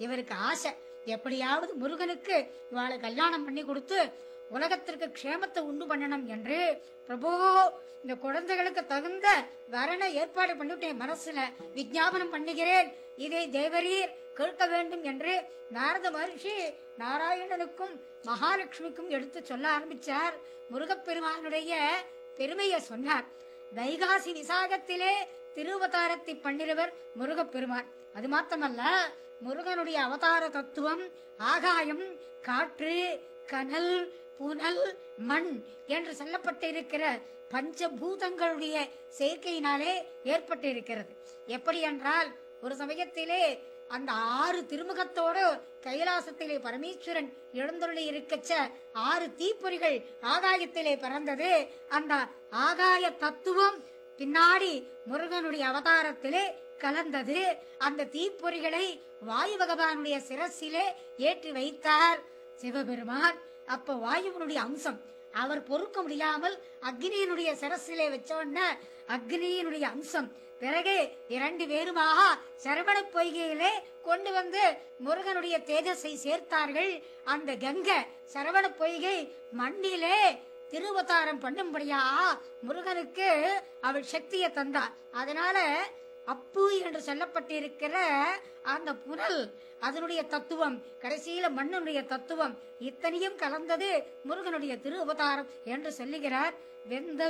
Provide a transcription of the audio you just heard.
இவருக்கு ஆசை எப்படியாவது முருகனுக்கு இவாளை கல்யாணம் பண்ணி கொடுத்து உலகத்திற்கு க்ஷேமத்தை உண்டு பண்ணணும் என்று பிரபு இந்த குழந்தைகளுக்கு தகுந்த வரண ஏற்பாடு பண்ணிவிட்டேன் மனசுல விஞ்ஞாபனம் பண்ணுகிறேன் இதை தேவரீர் கேட்க வேண்டும் என்று நாரத மகர்ஷி நாராயணனுக்கும் மகாலட்சுமிக்கும் எடுத்து சொல்ல ஆரம்பிச்சார் முருகப்பெருமானுடைய பெருமையை சொன்னார் வைகாசி விசாகத்திலே திருவதாரத்தை பண்ணினவர் முருகப்பெருமான் அது மாத்திரமல்ல முருகனுடைய அவதார தத்துவம் ஆகாயம் காற்று கனல் புனல் மண் என்று சொல்லப்பட்டிருக்கிற பஞ்சபூதங்களுடைய சேர்க்கையினாலே ஏற்பட்டிருக்கிறது எப்படி என்றால் ஒரு சமயத்திலே அந்த ஆறு திருமுகத்தோடு கைலாசத்திலே பரமேஸ்வரன் எழுந்தருளி இருக்கச்ச ஆறு தீப்பொறிகள் ஆகாயத்திலே பறந்தது அந்த ஆகாய தத்துவம் பின்னாடி முருகனுடைய அவதாரத்திலே கலந்தது அந்த தீப்பொறிகளை வாயு பகவானுடைய சிரசிலே ஏற்றி வைத்தார் சிவபெருமான் அப்ப வாயுவனுடைய அம்சம் அவர் பொறுக்க முடியாமல் அக்னியினுடைய சிரசிலே வச்சோன்ன அக்னியினுடைய அம்சம் பிறகு இரண்டு பேருமாக சரவண பொய்கையிலே கொண்டு வந்து முருகனுடைய தேஜஸை சேர்த்தார்கள் அந்த கங்கை சரவண பொய்கை மண்ணிலே திருவதாரம் பண்ணும்படியா முருகனுக்கு அவள் சக்தியை தந்தார் அதனால அப்பு என்று சொல்லப்பட்டிருக்கிற அந்த புனல் அதனுடைய தத்துவம் கடைசியில மண்ணுடைய தத்துவம் இத்தனையும் கலந்தது முருகனுடைய திரு அவதாரம் என்று சொல்லுகிறார் வெந்த